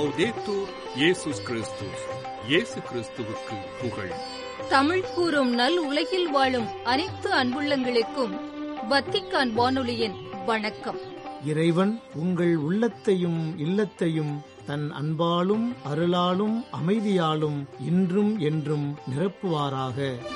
லவ்தேத்தூர் இயேசுஸ் கிறிஸ்துஸ் இயேசு கிறிஸ்துவுக்கு புகழ் தமிழ் கூறும் நல் உலகில் வாழும் அனைத்து அன்புள்ளங்களுக்கும் வத்திக்கான் வானொலியின் வணக்கம் இறைவன் உங்கள் உள்ளத்தையும் இல்லத்தையும் தன் அன்பாலும் அருளாலும் அமைதியாலும் இன்றும் என்றும் நிரப்புவாராக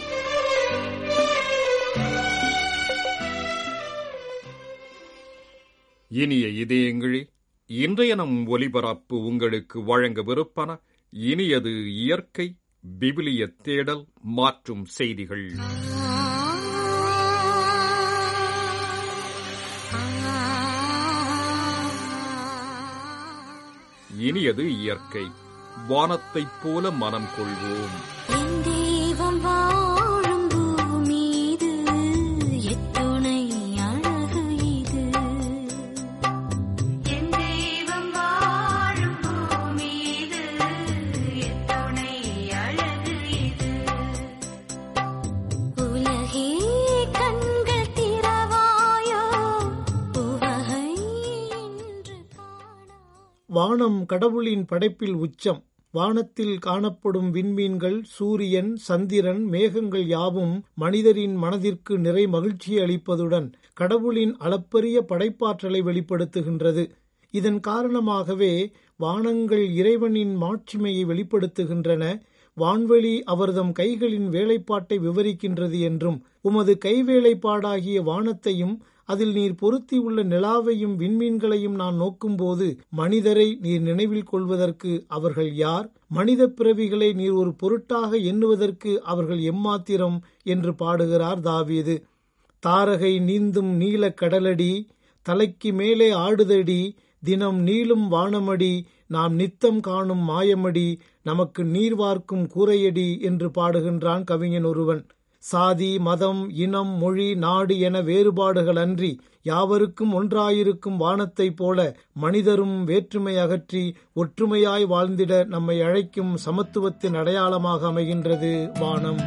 இனிய இதயங்களே இன்றைய நம் ஒலிபரப்பு உங்களுக்கு வழங்கவிருப்பன இனியது இயற்கை விவிலிய தேடல் மாற்றும் செய்திகள் இனியது இயற்கை வானத்தைப் போல மனம் கொள்வோம் என் தெய்வம் வாழும் பூமீது எத்துணை அழகு இது என் தெய்வம் வாழும் பூமீது எத்துணை அழகு இது உலகே கண்கள் திறவாயோ உவகை என்று காணா வானம் கடவுளின் படைப்பில் உச்சம் வானத்தில் காணப்படும் விண்மீன்கள் சூரியன் சந்திரன் மேகங்கள் யாவும் மனிதரின் மனதிற்கு நிறை மகிழ்ச்சி அளிப்பதுடன் கடவுளின் அளப்பரிய படைப்பாற்றலை வெளிப்படுத்துகின்றது இதன் காரணமாகவே வானங்கள் இறைவனின் மாட்சிமையை வெளிப்படுத்துகின்றன வான்வெளி அவர்தம் கைகளின் வேலைப்பாட்டை விவரிக்கின்றது என்றும் உமது கைவேலைப்பாடாகிய வானத்தையும் அதில் நீர் பொருத்தியுள்ள நிலாவையும் விண்மீன்களையும் நான் நோக்கும்போது மனிதரை நீர் நினைவில் கொள்வதற்கு அவர்கள் யார் மனித பிறவிகளை நீர் ஒரு பொருட்டாக எண்ணுவதற்கு அவர்கள் எம்மாத்திரம் என்று பாடுகிறார் தாவீது தாரகை நீந்தும் நீல கடலடி தலைக்கு மேலே ஆடுதடி தினம் நீளும் வானமடி நாம் நித்தம் காணும் மாயமடி நமக்கு நீர் வார்க்கும் கூரையடி என்று பாடுகின்றான் கவிஞன் ஒருவன் சாதி மதம் இனம் மொழி நாடு என வேறுபாடுகள் அன்றி யாவருக்கும் ஒன்றாயிருக்கும் வானத்தைப் போல மனிதரும் வேற்றுமை அகற்றி ஒற்றுமையாய் வாழ்ந்திட நம்மை அழைக்கும் சமத்துவத்தின் அடையாளமாக அமைகின்றது வானம்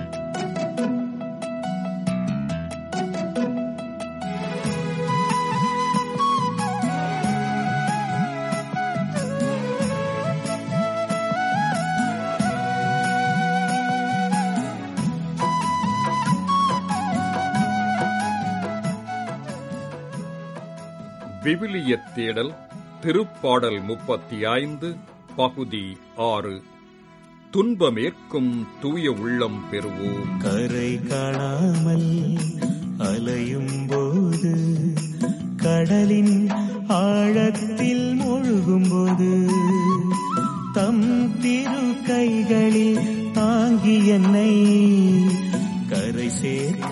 விவிலிய தேடல் திருப்பாடல் முப்பத்தி ஐந்து பகுதி ஆறு துன்பமேற்கும் தூய உள்ளம் பெறுவோம் கரை காணாமல் அலையும் போது கடலின் ஆழத்தில் மூழ்கும் போது தம் திரு கைகளில் தாங்கி என்னை கரை சேர்க்க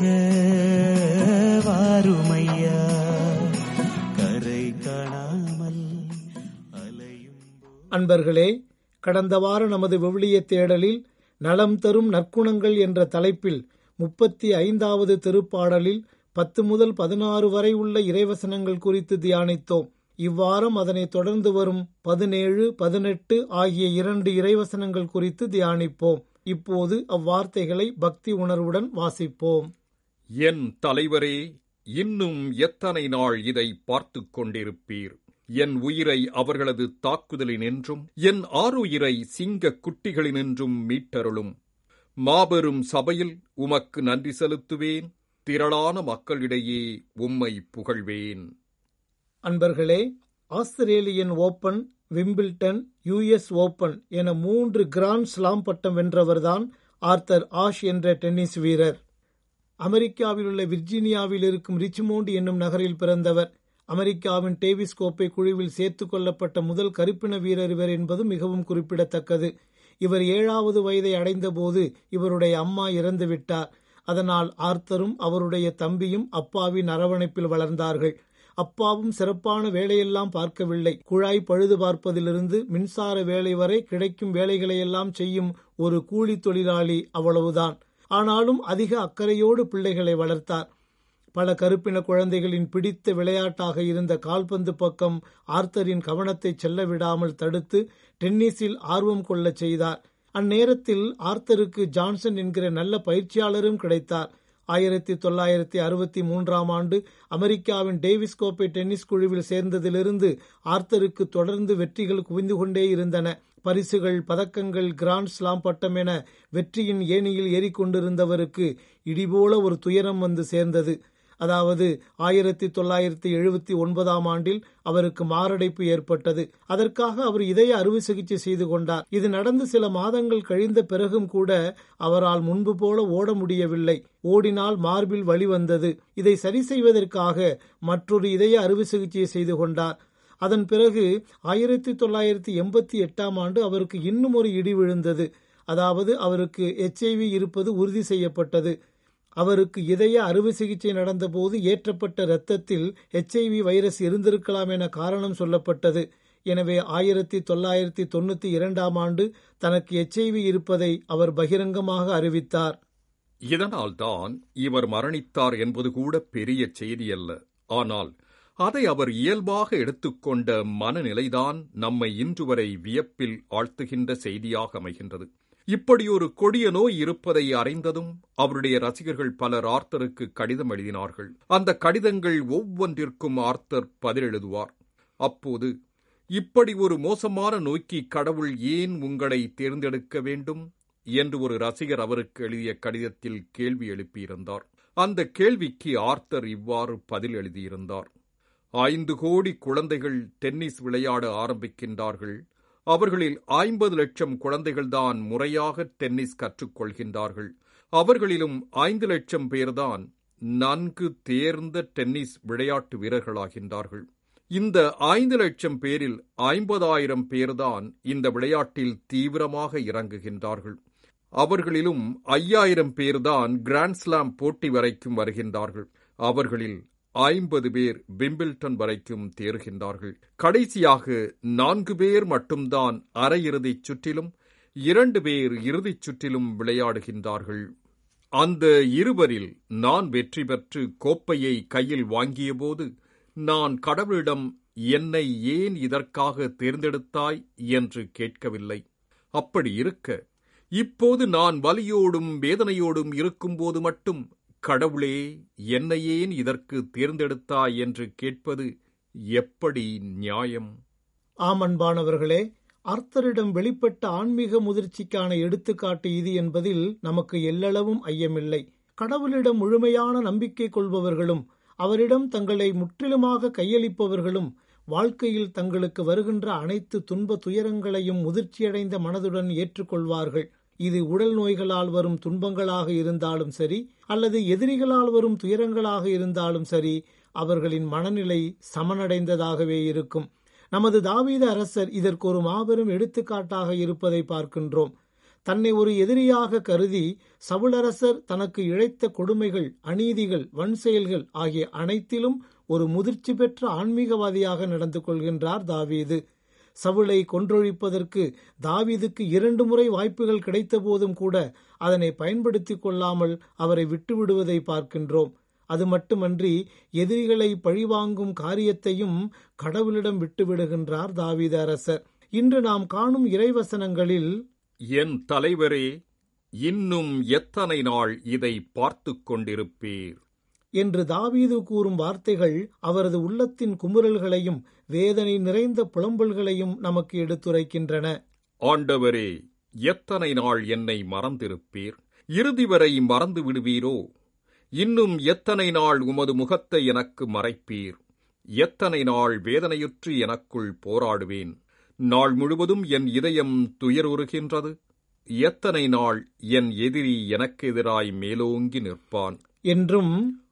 வாருமையா கரை காணாமல் அலையும் அன்பர்களே கடந்த வார நமது விவிலிய தேடலில் நலம் தரும் நற்குணங்கள் என்ற தலைப்பில் முப்பத்தி ஐந்தாவது திருப்பாடலில் பத்து முதல் பதினாறு வரை உள்ள இறைவசனங்கள் குறித்து தியானித்தோம் இவ்வாரம் அதனை தொடர்ந்து வரும் பதினேழு பதினெட்டு ஆகிய இரண்டு இறைவசனங்கள் குறித்து தியானிப்போம் இப்போது அவ்வார்த்தைகளை பக்தி உணர்வுடன் வாசிப்போம் என் தலைவரே இன்னும் எத்தனை நாள் இதை பார்த்துக் கொண்டிருப்பீர் என் உயிரை அவர்களது தாக்குதலினின்றும் என் ஆறுயிரை சிங்க குட்டிகளினின்றும் மீட்டருளும் மாபெரும் சபையில் உமக்கு நன்றி செலுத்துவேன் திரளான மக்களிடையே உம்மை புகழ்வேன் அன்பர்களே Australian Open Wimbledon US Open என மூன்று கிராண்ட் ஸ்லாம் பட்டம் வென்றவர்தான் ஆர்த்தர் ஆஷ் என்ற டென்னிஸ் வீரர் அமெரிக்காவில் உள்ள விர்ஜீனியாவில் இருக்கும் ரிச்மோண்ட் என்னும் நகரில் பிறந்தவர் அமெரிக்காவின் டேவிஸ் கோப்பை குழுவில் சேர்த்துக் கொள்ளப்பட்ட முதல் கருப்பின வீரர் இவர் என்பது மிகவும் குறிப்பிடத்தக்கது இவர் ஏழாவது வயதை அடைந்தபோது இவருடைய அம்மா இறந்துவிட்டார் அதனால் ஆர்த்தரும் அவருடைய தம்பியும் அப்பாவின் அரவணைப்பில் வளர்ந்தார்கள் அப்பாவும் சிறப்பான வேலையெல்லாம் பார்க்கவில்லை குழாய் பழுது பார்ப்பதிலிருந்து மின்சார வேலை வரை கிடைக்கும் வேலைகளையெல்லாம் செய்யும் ஒரு கூலி தொழிலாளி அவ்வளவுதான் ஆனாலும் அதிக அக்கறையோடு பிள்ளைகளை வளர்த்தார் பல கருப்பின குழந்தைகளின் பிடித்த விளையாட்டாக இருந்த கால்பந்து பக்கம் ஆர்த்தரின் கவனத்தை செல்ல விடாமல் தடுத்து டென்னிஸில் ஆர்வம் கொள்ளச் செய்தார் அந்நேரத்தில் ஆர்த்தருக்கு ஜான்சன் என்கிற நல்ல பயிற்சியாளரும் கிடைத்தார் ஆயிரத்தி தொள்ளாயிரத்தி அறுபத்தி மூன்றாம் ஆண்டு அமெரிக்காவின் டேவிஸ் கோப்பை டென்னிஸ் குழுவில் சேர்ந்ததிலிருந்து ஆர்த்தருக்கு தொடர்ந்து வெற்றிகள் குவிந்து கொண்டே இருந்தன பரிசுகள் பதக்கங்கள் கிராண்ட் ஸ்லாம் பட்டம் என வெற்றியின் ஏணியில் ஏறிக்கொண்டிருந்தவருக்கு இடிபோல ஒரு துயரம் வந்து சேர்ந்தது அதாவது ஆயிரத்தி தொள்ளாயிரத்தி எழுபத்தி ஒன்பதாம் ஆண்டில் அவருக்கு மாரடைப்பு ஏற்பட்டது அதற்காக அவர் இதய அறுவை சிகிச்சை செய்து கொண்டார் இது நடந்து சில மாதங்கள் கழிந்த பிறகும் கூட அவரால் முன்பு போல ஓட முடியவில்லை ஓடினால் மார்பில் வலி வந்தது இதை சரி செய்வதற்காக மற்றொரு இதய அறுவை சிகிச்சை செய்து கொண்டார் அதன் பிறகு ஆயிரத்தி தொள்ளாயிரத்தி எண்பத்தி எட்டாம் ஆண்டு அவருக்கு இன்னும் ஒரு இடி விழுந்தது அதாவது அவருக்கு எச்ஐவி இருப்பது உறுதி செய்யப்பட்டது அவருக்கு இதய அறுவை சிகிச்சை நடந்தபோது ஏற்றப்பட்ட இரத்தத்தில் எச்ஐவி வைரஸ் இருந்திருக்கலாம் என காரணம் சொல்லப்பட்டது எனவே ஆயிரத்தி தொள்ளாயிரத்தி தொண்ணூத்தி இரண்டாம் ஆண்டு தனக்கு எச்ஐவி இருப்பதை அவர் பகிரங்கமாக அறிவித்தார் இதனால்தான் இவர் மரணித்தார் என்பது கூட பெரிய செய்தி அல்ல ஆனால் அதை அவர் இயல்பாக எடுத்துக்கொண்ட மனநிலைதான் நம்மை இன்று வரை வியப்பில் ஆழ்த்துகின்ற செய்தியாக அமைகின்றது இப்படியொரு கொடிய நோய் இருப்பதை அறிந்ததும் அவருடைய ரசிகர்கள் பலர் ஆர்த்தருக்கு கடிதம் எழுதினார்கள் அந்த கடிதங்கள் ஒவ்வொன்றிற்கும் ஆர்த்தர் பதிலெழுதுவார் அப்போது இப்படி ஒரு மோசமான நோய்க்கு கடவுள் ஏன் உங்களை தேர்ந்தெடுக்க வேண்டும் என்று ஒரு ரசிகர் அவருக்கு எழுதிய கடிதத்தில் கேள்வி எழுப்பியிருந்தார் அந்த கேள்விக்கு ஆர்த்தர் இவ்வாறு பதில் எழுதியிருந்தார் ஐந்து கோடி குழந்தைகள் டென்னிஸ் விளையாட ஆரம்பிக்கின்றார்கள் அவர்களில் ஐம்பது லட்சம் குழந்தைகள்தான் முறையாக டென்னிஸ் கற்றுக்கொள்கின்றார்கள் அவர்களிலும் ஐந்து லட்சம் பேர்தான் நன்கு தேர்ந்த டென்னிஸ் விளையாட்டு வீரர்களாகின்றார்கள் இந்த ஐந்து லட்சம் பேரில் ஐம்பதாயிரம் பேர்தான் இந்த விளையாட்டில் தீவிரமாக இறங்குகின்றார்கள் அவர்களிலும் ஐயாயிரம் பேர்தான் கிராண்ட்ஸ்லாம் போட்டி வரைக்கும் வருகின்றார்கள் அவர்களில் ஐம்பது பேர் விம்பிள்டன் வரைக்கும் தேர்கின்றார்கள் கடைசியாக நான்கு பேர் மட்டும்தான் அரையிறுதிச் சுற்றிலும் இரண்டு பேர் இறுதிச் சுற்றிலும் விளையாடுகின்றார்கள் அந்த இருவரில் நான் வெற்றி பெற்று கோப்பையை கையில் வாங்கியபோது நான் கடவுளிடம் என்னை ஏன் இதற்காக தேர்ந்தெடுத்தாய் என்று கேட்கவில்லை அப்படி இருக்க இப்போது நான் வலியோடும் வேதனையோடும் இருக்கும்போது மட்டும் கடவுளே என்னை ஏன் இதற்கு தேர்ந்தெடுத்தாய் என்று கேட்பது எப்படி நியாயம் ஆமன்பானவர்களே அர்த்தரிடம் வெளிப்பட்ட ஆன்மீக முதிர்ச்சிக்கான எடுத்துக்காட்டு இது என்பதில் நமக்கு எல்லளவும் ஐயமில்லை கடவுளிடம் முழுமையான நம்பிக்கை கொள்பவர்களும் அவரிடம் தங்களை முற்றிலுமாக கையளிப்பவர்களும் வாழ்க்கையில் தங்களுக்கு வருகின்ற அனைத்து துன்ப துயரங்களையும் முதிர்ச்சியடைந்த மனதுடன் ஏற்றுக்கொள்வார்கள் இது உடல் நோய்களால் வரும் துன்பங்களாக இருந்தாலும் சரி அல்லது எதிரிகளால் வரும் துயரங்களாக இருந்தாலும் சரி அவர்களின் மனநிலை சமனடைந்ததாகவே இருக்கும் நமது தாவீத அரசர் இதற்கு ஒரு மாபெரும் எடுத்துக்காட்டாக இருப்பதை பார்க்கின்றோம் தன்னை ஒரு எதிரியாக கருதி சவுளரசர் தனக்கு இழைத்த கொடுமைகள் அநீதிகள் வன் செயல்கள் ஆகிய அனைத்திலும் ஒரு முதிர்ச்சி பெற்ற ஆன்மீகவாதியாக நடந்து கொள்கின்றார் தாவீது சவுளை கொன்றொழிப்பதற்கு தாவீதுக்கு இரண்டு முறை வாய்ப்புகள் கிடைத்த போதும் கூட அதனை பயன்படுத்திக் கொள்ளாமல் அவரை விட்டுவிடுவதை பார்க்கின்றோம் அது மட்டுமன்றி எதிரிகளை பழிவாங்கும் காரியத்தையும் கடவுளிடம் விட்டுவிடுகின்றார் தாவீத அரசர் இன்று நாம் காணும் இறைவசனங்களில் என் தலைவரே இன்னும் எத்தனை நாள் இதை பார்த்துக் கொண்டிருப்பீர் என்று தாவீது கூறும் வார்த்தைகள் அவரது உள்ளத்தின் குமுறல்களையும் வேதனை நிறைந்த புலம்பல்களையும் நமக்கு எடுத்துரைக்கின்றன ஆண்டவரே எத்தனை நாள் என்னை மறந்திருப்பீர் இறுதி வரை மறந்து விடுவீரோ இன்னும் எத்தனை நாள் உமது முகத்தை எனக்கு மறைப்பீர் எத்தனை நாள் வேதனையுற்று எனக்குள் போராடுவேன் நாள் முழுவதும் என் இதயம் துயருறுகின்றது எத்தனை நாள் என் எதிரி எனக்கு எதிராய் மேலோங்கி நிற்பான் என்றும்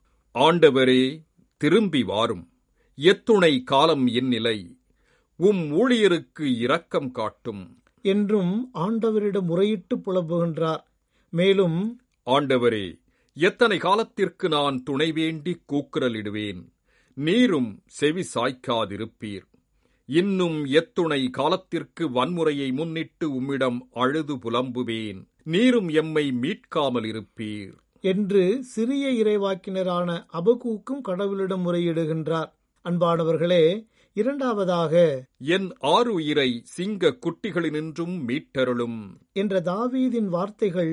ஆண்டவரே திரும்பி வாரும் எத்துணை காலம் என் நிலை உம் ஊழியருக்கு இரக்கம் காட்டும் என்றும் ஆண்டவரிடம் முறையிட்டு புலம்புகின்றார் மேலும் ஆண்டவரே எத்தனை காலத்திற்கு நான் துணை வேண்டி கூக்குரலிடுவேன் நீரும் செவி சாய்க்காதிருப்பீர் இன்னும் எத்துணை காலத்திற்கு வன்முறையை முன்னிட்டு உம்மிடம் அழுது புலம்புவேன் நீரும் எம்மை மீட்காமல் இருப்பீர் என்று சிறிய இறைவாக்கினரான அபகூக்கும் கடவுளிடம் முறையிடுகின்றார் அன்பானவர்களே இரண்டாவதாக என் ஆறு உயிரை சிங்க குட்டிகளினின்றும் மீட்டருளும் என்ற தாவீதின் வார்த்தைகள்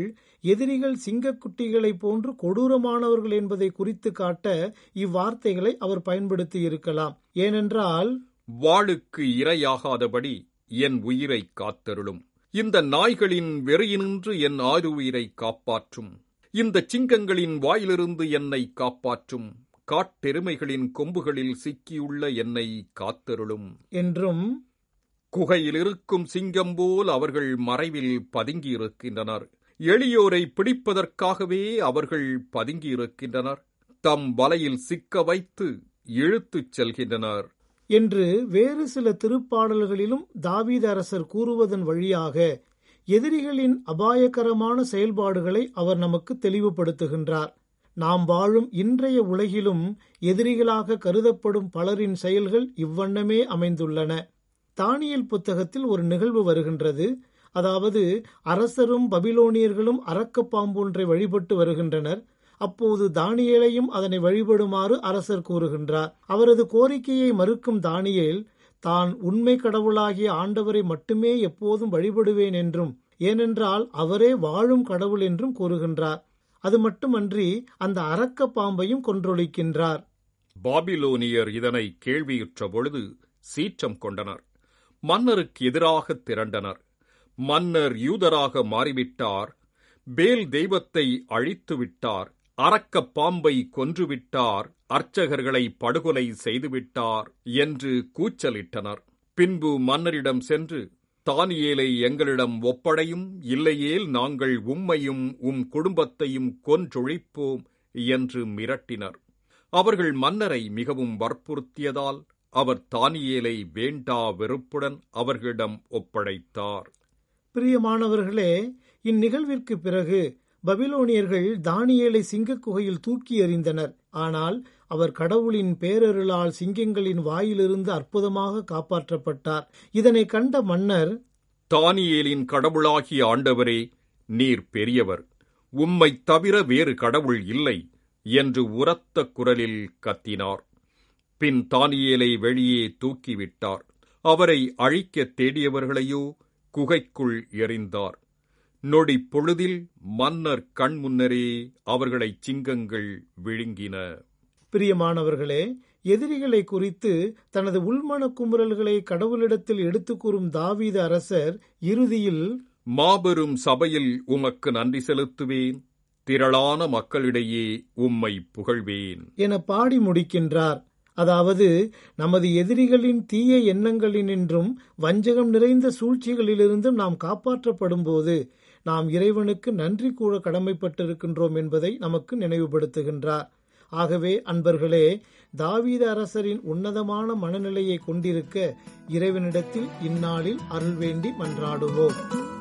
எதிரிகள் சிங்கக்குட்டிகளைப் போன்று கொடூரமானவர்கள் என்பதை குறித்து காட்ட இவ்வார்த்தைகளை அவர் பயன்படுத்தியிருக்கலாம் ஏனென்றால் வாளுக்கு இரையாகாதபடி என் உயிரை காத்தருளும் இந்த நாய்களின் வெறியினின்று என் ஆருயிரை காப்பாற்றும் இந்த சிங்கங்களின் வாயிலிருந்து என்னை காப்பாற்றும் காட்டெருமைகளின் கொம்புகளில் சிக்கியுள்ள என்னை காத்தருளும் என்றும் குகையில் இருக்கும் சிங்கம் போல் அவர்கள் மறைவில் பதுங்கியிருக்கின்றனர் எளியோரை பிடிப்பதற்காகவே அவர்கள் பதுங்கியிருக்கின்றனர் தம் வலையில் சிக்க வைத்து இழுத்துச் செல்கின்றனர் என்று வேறு சில திருப்பாடல்களிலும் தாவீது அரசர் கூறுவதன் வழியாக எதிரிகளின் அபாயகரமான செயல்பாடுகளை அவர் நமக்கு தெளிவுபடுத்துகின்றார் நாம் வாழும் இன்றைய உலகிலும் எதிரிகளாக கருதப்படும் பலரின் செயல்கள் இவ்வண்ணமே அமைந்துள்ளன தானியல் புத்தகத்தில் ஒரு நிகழ்வு வருகின்றது அதாவது அரசரும் பபிலோனியர்களும் அரக்கப்பாம்பொன்றை வழிபட்டு வருகின்றனர் அப்போது தானியேலையும் அதனை வழிபடுமாறு அரசர் கூறுகின்றார் அவரது கோரிக்கையை மறுக்கும் தானியேல் தான் உண்மை கடவுளாகிய ஆண்டவரை மட்டுமே எப்போதும் வழிபடுவேன் என்றும் ஏனென்றால் அவரே வாழும் கடவுள் என்றும் கூறுகின்றார் அது மட்டுமன்றி அந்த அரக்க பாம்பையும் கொன்றொழிக்கின்றார் பாபிலோனியர் இதனை கேள்வியுற்ற பொழுது சீற்றம் கொண்டனர் மன்னருக்கு எதிராக திரண்டனர் மன்னர் யூதராக மாறிவிட்டார் பேல் தெய்வத்தை அழித்து விட்டார் அரக்கப் பாம்பை கொன்றுவிட்டார் அர்ச்சகர்களை படுகொலை செய்துவிட்டார் என்று கூச்சலிட்டனர் பின்பு மன்னரிடம் சென்று தானியேலை எங்களிடம் ஒப்படையும் இல்லையேல் நாங்கள் உம்மையும் உம் குடும்பத்தையும் கொன்றொழிப்போம் என்று மிரட்டினர் அவர்கள் மன்னரை மிகவும் வற்புறுத்தியதால் அவர் தானியேலை வேண்டா வெறுப்புடன் அவர்களிடம் ஒப்படைத்தார் பிரியமானவர்களே இந்நிகழ்விற்கு பிறகு பபிலோனியர்கள் தானியேலை சிங்கக் குகையில் தூக்கி எறிந்தனர் ஆனால் அவர் கடவுளின் பேரருளால் சிங்கங்களின் வாயிலிருந்து அற்புதமாக காப்பாற்றப்பட்டார் இதனை கண்ட மன்னர் தானியேலின் கடவுளாகிய ஆண்டவரே நீர் பெரியவர் உம்மைத் தவிர வேறு கடவுள் இல்லை என்று உரத்த குரலில் கத்தினார் பின் தானியேலை வெளியே தூக்கிவிட்டார் அவரை அழிக்கத் தேடியவர்களையோ குகைக்குள் எறிந்தார் நொடி பொழுதில் மன்னர் கண் முன்னரே அவர்களைச் சிங்கங்கள் விழுங்கின பிரியமானவர்களே எதிரிகளை குறித்து தனது உள்மன குமுறல்களை கடவுளிடத்தில் எடுத்துக் கூறும் தாவீது அரசர் இறுதியில் மாபெரும் சபையில் உமக்கு நன்றி செலுத்துவேன் திரளான மக்களிடையே உம்மை புகழ்வேன் என பாடி முடிக்கின்றார் அதாவது நமது எதிரிகளின் தீய எண்ணங்களினின்றும் வஞ்சகம் நிறைந்த சூழ்ச்சிகளிலிருந்தும் நாம் காப்பாற்றப்படும் போது நாம் இறைவனுக்கு நன்றி கூற கடமைப்பட்டிருக்கின்றோம் என்பதை நமக்கு நினைவுபடுத்துகின்றார் ஆகவே அன்பர்களே தாவீத அரசரின் உன்னதமான மனநிலையை கொண்டிருக்க இறைவனிடத்தில் இந்நாளில் அருள் வேண்டி மன்றாடுவோம்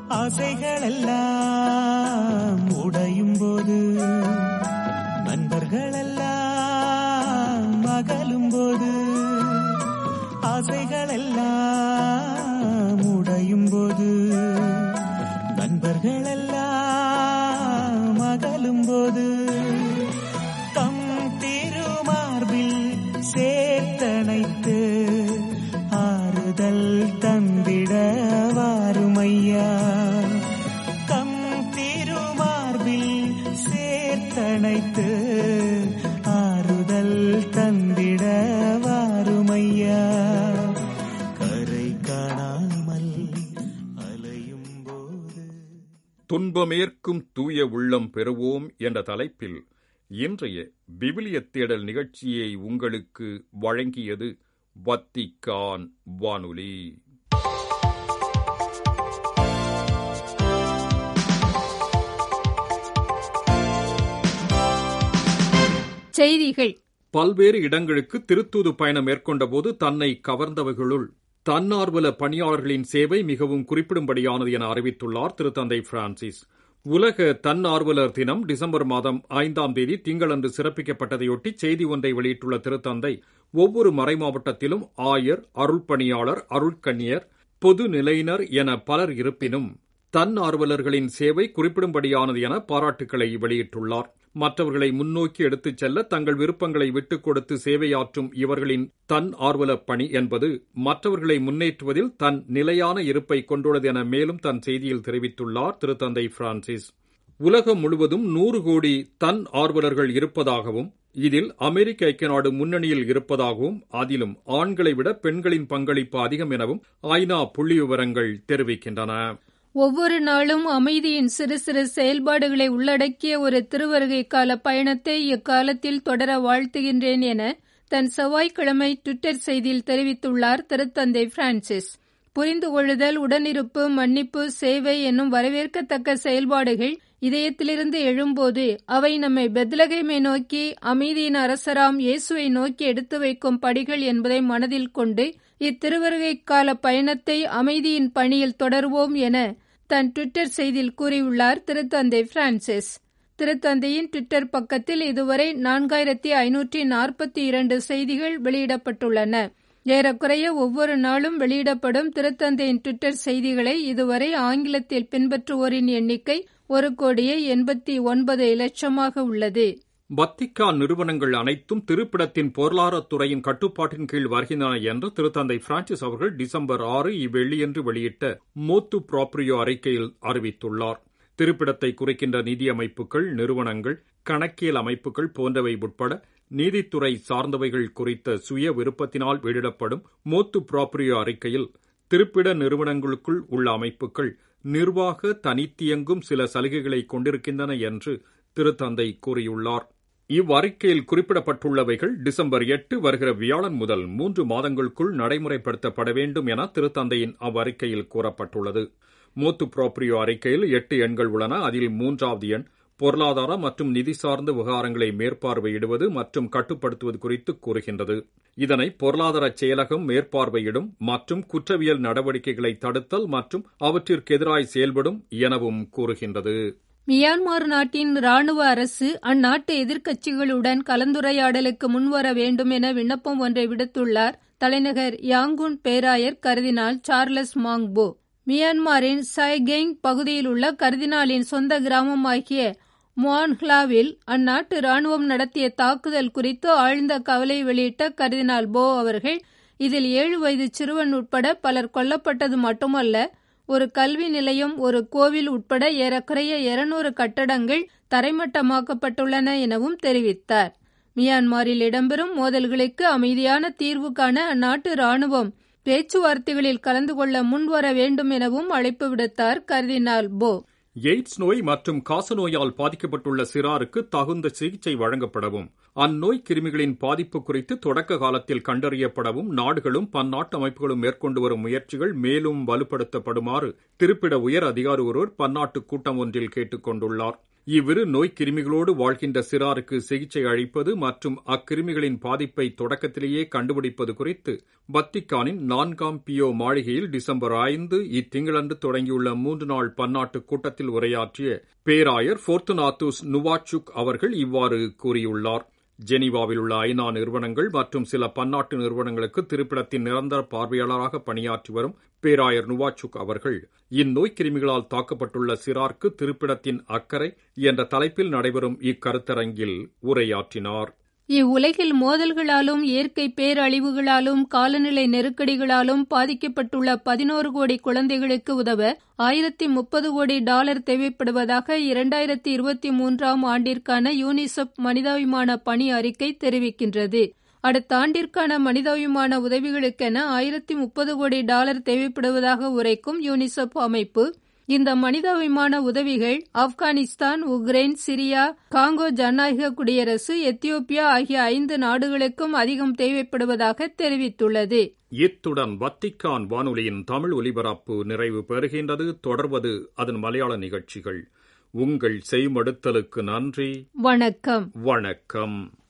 ஆசைகளெல்லாம் உடையும் போது நண்பர்களெல்லாம் அகலும் போது ஆசைகளெல்லாம் உடையும் போது நண்பர்களெல்லாம் அகலும் போது தம் திருமார்பில் சேர்த்தணைத்து ஆறுதல் தந்திட வாருமையா தம் திருமார்பில் சேர்த்தணைத்து ஆறுதல் தந்திட வாருமையா கரை காணாமல் அலையும் போது துன்பமேற்கும் தூய உள்ளம் பெறுவோம் என்ற தலைப்பில் இன்றைய விவிலிய தேடல் நிகழ்ச்சியை உங்களுக்கு வழங்கியது வத்திக்கான் வானொலி செய்திகள் பல்வேறு இடங்களுக்கு திருத்தூது பயணம் மேற்கொண்டபோது தன்னை கவர்ந்தவர்களுள் தன்னார்வல பணியாளர்களின் சேவை மிகவும் குறிப்பிடும்படியானது என அறிவித்துள்ளார் திருத்தந்தை பிரான்சிஸ் உலக தன்னார்வலர் தினம் டிசம்பர் மாதம் ஐந்தாம் தேதி திங்களன்று சிறப்பிக்கப்பட்டதையொட்டி செய்தி ஒன்றை வெளியிட்டுள்ள திருத்தந்தை ஒவ்வொரு மறைமாவட்டத்திலும் ஆயர் அருள் பணியாளர் அருள்கண்ணியர் பொது நிலையினர் என பலர் இருப்பினும் தன்னார்வலர்களின் சேவை குறிப்பிடும்படியானது என பாராட்டுக்களை வெளியிட்டுள்ளார் மற்றவர்களை முன்னோக்கி எடுத்துச் செல்ல தங்கள் விருப்பங்களை விட்டுக் கொடுத்து சேவையாற்றும் இவர்களின் தன் ஆர்வல பணி என்பது மற்றவர்களை முன்னேற்றுவதில் தன் நிலையான இருப்பை கொண்டுள்ளது என மேலும் தன் செய்தியில் தெரிவித்துள்ளார் திருத்தந்தை பிரான்சிஸ் உலகம் முழுவதும் நூறு கோடி தன் ஆர்வலர்கள் இருப்பதாகவும் இதில் அமெரிக்க ஐக்கிய நாடு முன்னணியில் இருப்பதாகவும் அதிலும் ஆண்களை விட பெண்களின் பங்களிப்பு அதிகம் எனவும் ஐநா புள்ளி விவரங்கள் தெரிவிக்கின்றன ஒவ்வொரு நாளும் அமைதியின் சிறு சிறு செயல்பாடுகளை உள்ளடக்கிய ஒரு திருவருகை கால பயணத்தை இக்காலத்தில் தொடர வாழ்த்துகின்றேன் என தன் செவ்வாய்க்கிழமை டுவிட்டர் செய்தியில் தெரிவித்துள்ளார் திருத்தந்தை பிரான்சிஸ் புரிந்து கொள்ளுதல் உடனிருப்பு மன்னிப்பு சேவை என்னும் வரவேற்கத்தக்க செயல்பாடுகள் இதயத்திலிருந்து எழும்போது அவை நம்மை பெத்லகேமை நோக்கி அமைதியின் அரசராம் இயேசுவை நோக்கி எடுத்து வைக்கும் படிகள் என்பதை மனதில் கொண்டு இத்திருவருகை கால பயணத்தை அமைதியின் பணியில் தொடர்வோம் என தன் டுவிட்டர் செய்தியில் கூறியுள்ளார் திருத்தந்தை பிரான்சிஸ் திருத்தந்தையின் டுவிட்டர் பக்கத்தில் இதுவரை நான்காயிரத்தி ஐநூற்றி நாற்பத்தி இரண்டு செய்திகள் வெளியிடப்பட்டுள்ளன ஏறக்குறைய ஒவ்வொரு நாளும் வெளியிடப்படும் திருத்தந்தையின் டுவிட்டர் செய்திகளை இதுவரை ஆங்கிலத்தில் பின்பற்றுவோரின் எண்ணிக்கை ஒரு கோடியே எண்பத்தி ஒன்பது லட்சமாக உள்ளது வத்திக்கான் நிறுவனங்கள் அனைத்தும் திருப்பிடத்தின் பொருளாதாரத்துறையின் கட்டுப்பாட்டின் கீழ் வருகின்றன என்று திருத்தந்தை பிரான்சிஸ் அவர்கள் டிசம்பர் ஆறு இவ்வெள்ளியன்று வெளியிட்ட மோத்து ப்ராப்ரியோ அறிக்கையில் அறிவித்துள்ளார் திருப்பிடத்தை குறிக்கின்ற நிதி அமைப்புகள் நிறுவனங்கள் கணக்கியல் அமைப்புகள் போன்றவை உட்பட நீதித்துறை சார்ந்தவைகள் குறித்த சுய விருப்பத்தினால் வெளியிடப்படும் மோத்து ப்ராப்ரியோ அறிக்கையில் திருப்பிட நிறுவனங்களுக்குள் உள்ள அமைப்புகள் நிர்வாக தனித்தியங்கும் சில சலுகைகளை கொண்டிருக்கின்றன என்று திருத்தந்தை கூறியுள்ளார் இவ்வறிக்கையில் குறிப்பிடப்பட்டுள்ளவைகள் டிசம்பர் எட்டு வருகிற வியாழன் முதல் மூன்று மாதங்களுக்குள் நடைமுறைப்படுத்தப்பட வேண்டும் என திருத்தந்தையின் அவ்வறிக்கையில் கூறப்பட்டுள்ளது மூத்து புரோப்ரியோ அறிக்கையில் எட்டு எண்கள் உள்ளன அதில் மூன்றாவது எண் பொருளாதார மற்றும் நிதி சார்ந்த விவகாரங்களை மேற்பார்வையிடுவது மற்றும் கட்டுப்படுத்துவது குறித்து கூறுகின்றது இதனை பொருளாதார செயலகம் மேற்பார்வையிடும் மற்றும் குற்றவியல் நடவடிக்கைகளை தடுத்தல் மற்றும் அவற்றிற்கு எதிராய் செயல்படும் எனவும் கூறுகின்றது மியான்மர் நாட்டின் ராணுவ அரசு அந்நாட்டு எதிர்க்கட்சிகளுடன் கலந்துரையாடலுக்கு முன்வர வேண்டும் என விண்ணப்பம் ஒன்றை விடுத்துள்ளார் தலைநகர் யாங்கூன் பேராயர் கர்தினால் சார்லஸ் மாங்போ மியான்மரின் சைகெங் பகுதியில் உள்ள கர்தினாலின் சொந்த கிராமமாகிய முவான்ஹ்லாவில் அந்நாட்டு ராணுவம் நடத்திய தாக்குதல் குறித்து ஆழ்ந்த கவலை வெளியிட்ட கர்தினால் போ அவர்கள் இதில் ஏழு வயது சிறுவன் உட்பட பலர் கொல்லப்பட்டது மட்டுமல்ல ஒரு கல்வி நிலையம் ஒரு கோவில் உட்பட ஏறக்குறைய இருநூறு கட்டடங்கள் தரைமட்டமாக்கப்பட்டுள்ளன எனவும் தெரிவித்தார் மியான்மரில் இடம்பெறும் மோதல்களுக்கு அமைதியான தீர்வு காண அந்நாட்டு ராணுவம் பேச்சுவார்த்தைகளில் கலந்து கொள்ள முன்வர வேண்டும் எனவும் அழைப்பு விடுத்தார் கர்தினால் போ எய்ட்ஸ் நோய் மற்றும் காசநோயால் பாதிக்கப்பட்டுள்ள சிறாருக்கு தகுந்த சிகிச்சை வழங்கப்படவும் அந்நோய் கிருமிகளின் பாதிப்பு குறித்து தொடக்க காலத்தில் கண்டறியப்படவும் நாடுகளும் பன்னாட்டு அமைப்புகளும் மேற்கொண்டு வரும் முயற்சிகள் மேலும் வலுப்படுத்தப்படுமாறு திருப்பிட உயர் அதிகாரி ஒருவர் பன்னாட்டு கூட்டம் ஒன்றில் கேட்டுக் கொண்டுள்ளார் இவ்விரு நோய் கிருமிகளோடு வாழ்கின்ற சிறாருக்கு சிகிச்சை அளிப்பது மற்றும் அக்கிருமிகளின் பாதிப்பை தொடக்கத்திலேயே கண்டுபிடிப்பது குறித்து வத்திக்கானின் நான்காம் பியோ மாளிகையில் டிசம்பர் ஐந்து இத்திங்களன்று தொடங்கியுள்ள மூன்று நாள் பன்னாட்டு கூட்டத்தில் உரையாற்றிய பேராயர் போர்த்துநாத்துஸ் நுவாச்சுக் அவர்கள் இவ்வாறு கூறியுள்ளார் ஜெனீவாவில் உள்ள ஐநா நிறுவனங்கள் மற்றும் சில பன்னாட்டு நிறுவனங்களுக்கு திருப்பிடத்தின் நிரந்தர பார்வையாளராக பணியாற்றி வரும் பேராயர் நுவாச்சுக் அவர்கள் இந்நோய் கிருமிகளால் தாக்கப்பட்டுள்ள சிறார்க்கு திருப்பிடத்தின் அக்கறை என்ற தலைப்பில் நடைபெறும் இக்கருத்தரங்கில் உரையாற்றினார் இவ்வுலகில் மோதல்களாலும் இயற்கை பேரழிவுகளாலும் காலநிலை நெருக்கடிகளாலும் பாதிக்கப்பட்டுள்ள பதினோரு கோடி குழந்தைகளுக்கு உதவ ஆயிரத்தி முப்பது கோடி டாலர் தேவைப்படுவதாக இரண்டாயிரத்தி இருபத்தி மூன்றாம் ஆண்டிற்கான யூனிசெப் மனிதாபிமான பணி அறிக்கை தெரிவிக்கின்றது அடுத்த ஆண்டிற்கான மனிதாபிமான உதவிகளுக்கென ஆயிரத்தி முப்பது கோடி டாலர் தேவைப்படுவதாக உரைக்கும் யூனிசெப் அமைப்பு இந்த மனிதாபிமான உதவிகள் ஆப்கானிஸ்தான் உக்ரைன் சிரியா காங்கோ ஜனநாயக குடியரசு எத்தியோப்பியா ஆகிய ஐந்து நாடுகளுக்கும் அதிகம் தேவைப்படுவதாக தெரிவித்துள்ளது இத்துடன் வத்திக்கான் வானொலியின் தமிழ் ஒலிபரப்பு நிறைவு பெறுகின்றது தொடர்வது அதன் மலையாள நிகழ்ச்சிகள் உங்கள் செய்மடுத்தலுக்கு நன்றி வணக்கம் வணக்கம்